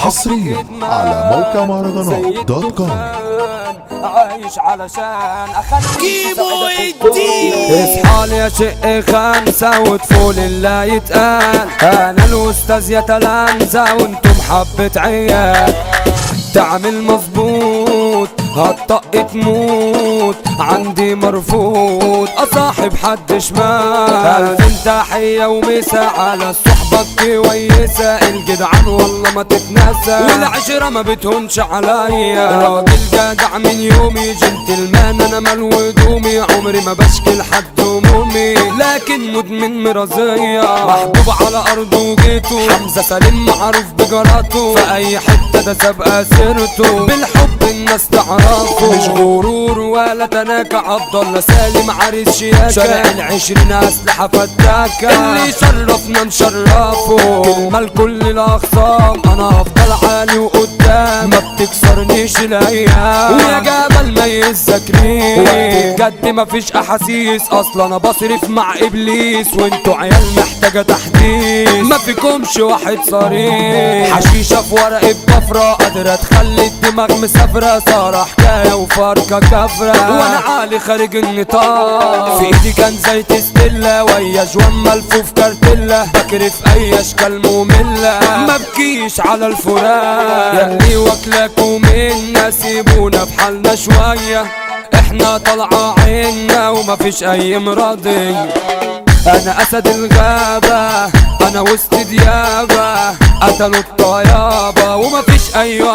حصريا على موقع مهرجانات دوت كوم عايش علشان اخليك جيبوا سعيدة في الدين. اصحى لي يا شق خمسة وطفول لا يتقال انا الاستاذ يا تلامذة وانتم حبة عيال تعمل مظبوط هالطق تموت عندي مرفوض اصاحب حد شمال الف تحية ومسا على الصحبة كويسة الجدعان والله ما تتنسى والعشرة ما بتهونش عليا راجل جدع من يومي جنتلمان انا مال هدومي عمري ما بشكي لحد همومي لكن مدمن مرضية محبوب على ارضه وجيته حمزة سليم معروف بجراته في اي حتة ده سابقة سيرته بالحب الناس تعرفه مش غرور ولا تناكة عبد الله سالم عريس شياكة شارع العشرين اسلحة فتاكة اللي شرفنا نشرفه كلمة لكل الاخصام انا هفضل عالي وقدام ما بتكسرنيش الايام ويا جبل ما يذكرني وقت الجد مفيش احاسيس اصلا انا بصرف مع ابليس وانتوا عيال محتاجة تحديث ما فيكمش واحد صريح حشيشة في ورقة بفرة قادرة تخلي الدماغ مسافرة صار حكاية وفركة كفرة وانا عالي خارج النطاق في ايدي كان زيت ستيلا ويا جوان ملفوف كارتيلا بكري في اي اشكال مملة ما بكيش على الفراق ياللي واكلاكوا منا سيبونا في حالنا شوية احنا طالعة عنا ومفيش اي مرضي انا اسد الغابة انا وسط ديابة قتلوا الطيابة ومفيش اي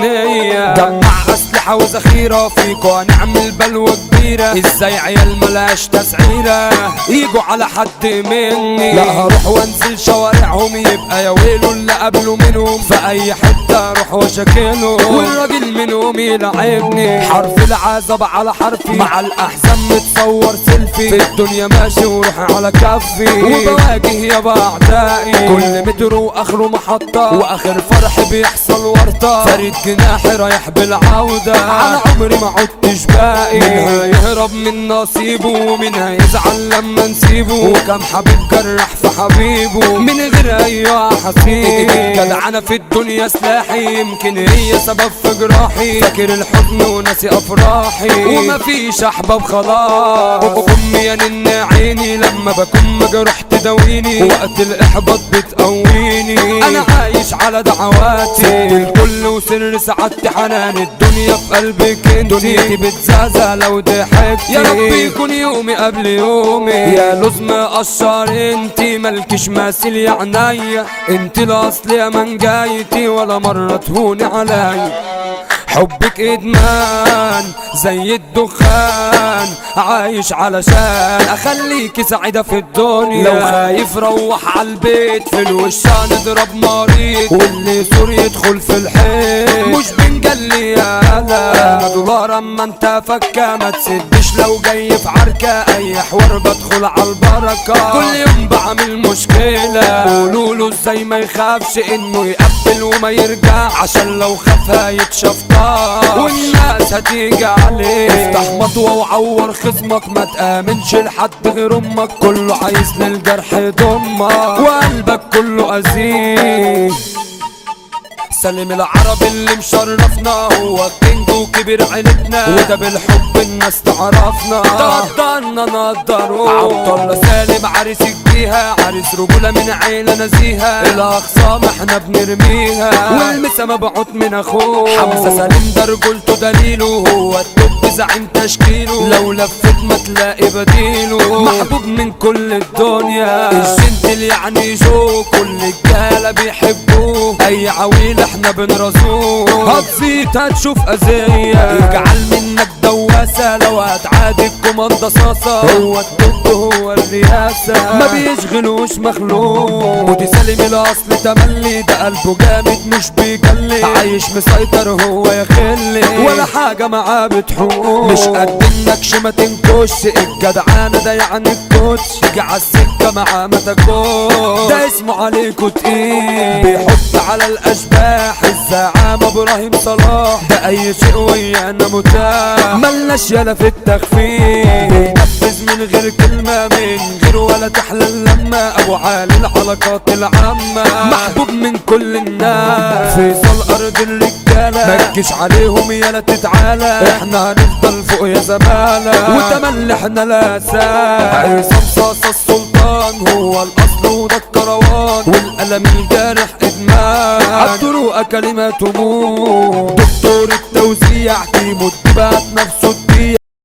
حنية جمع اسلحة وذخيرة فيكو هنعمل بلوة كبيرة ازاي عيال ملاش تسعيرة يجوا على حد مني لا هروح وانزل شوارعهم يبقى يا ويلو اللي قبله منهم في اي حتة اروح واشكله والراجل منهم يلعبني حرف العذاب على حرفي مع الاحزان متصور سيلفي في الدنيا ماشي وروح على كفي وبواجه يا بعدائي كل متر واخره محطة واخر فرح بيحصل ورطة فريد جناحي رايح بالعودة على عمري ما عدتش باقي منها يهرب من نصيبه ومنها يزعل لما نسيبه وكم حبيب جرح في حبيبه من غير اي احاسيس جدعانة في الدنيا سلاحي يمكن هي سبب في جراحي فاكر الحزن وناسي افراحي ومفيش احباب خلاص امي يا نن عيني لما بكون مجروح تداويني وقت الاحباط بتقويني انا عايش على دعواتي الكل وسر سعادتي حنان الدنيا في قلبك انتي دنيتي بتزازى لو ضحكتي يا رب يكون يومي قبل يومي يا لوز مقشر انتي مالكش مثيل يا عينيا انتي الاصل يا من جايتي ولا مرة تهوني عليا حبك ادمان زي الدخان عايش علشان اخليكي سعيدة في الدنيا لو خايف روح عالبيت في الوش نضرب مريض واللي يصور يدخل في الحيط مش بنجلي يا هلا دولار اما انت فكة ما تسدش لو جاي في عركة اي حوار بدخل عالبركة كل يوم بعمل مشكلة قولوله ازاي ما يخافش انه يقبل وما يرجع عشان لو خافها يتشاف طار والناس هتيجي عليه افتح مطوة وعور خصمك ما تآمنش لحد غير امك كله عايز للجرح يضمك وقلبك كله أزيز سلم العرب اللي مشرفنا هو الكينج وكبير عيلتنا وده بالحب الناس تعرفنا قدرنا نقدره عبد الله سالم عريس الجيهة عريس رجولة من عيلة نزيهة الأخصام احنا بنرميها والمسا مبعوت من أخوه حمزة سالم ده رجولته دليله هو التوب زعيم تشكيله لو لفت ما تلاقي بديله محبوب من كل الدنيا الجنتل يعني جو كل الرجالة بيحبوه أي عويل احنا بنرزوه هتزيد هتشوف أذية يجعل منك دواسة لو هتعادي الكوماندا صاصة هو التوب هو الرئاسة ما بيشغلوش مخلوق ودي سالم الأصل تملي ده قلبه جامد مش بيجلي عايش مسيطر هو يا خلي ولا حاجة معاه بتحوق مش قد النكش ما تنكش الجدعانة ده يعني الكوتش تيجي عالسكة معاه ما تاكلش ده اسمه عليكوا تقيل بيحط على الأشباح الزعامة إبراهيم صلاح ده أي شيء ويانا متاح ملناش يالا في التخفيف بينفذ من غير كلمة من غير ولا تحلى اللمة أبو علي العلاقات العامة محبوب من كل الناس فيصل ارض الرجالة ما تجيش عليهم يالا تتعالى احنا هنفضل فوق يا زمالة وتملي احنا لا سال عصام صاصة السلطان هو الاصل وده الكروان والقلم الجارح ادمان عالطرق كلمات موت دكتور التوزيع تيمو بقت نفسه تبيع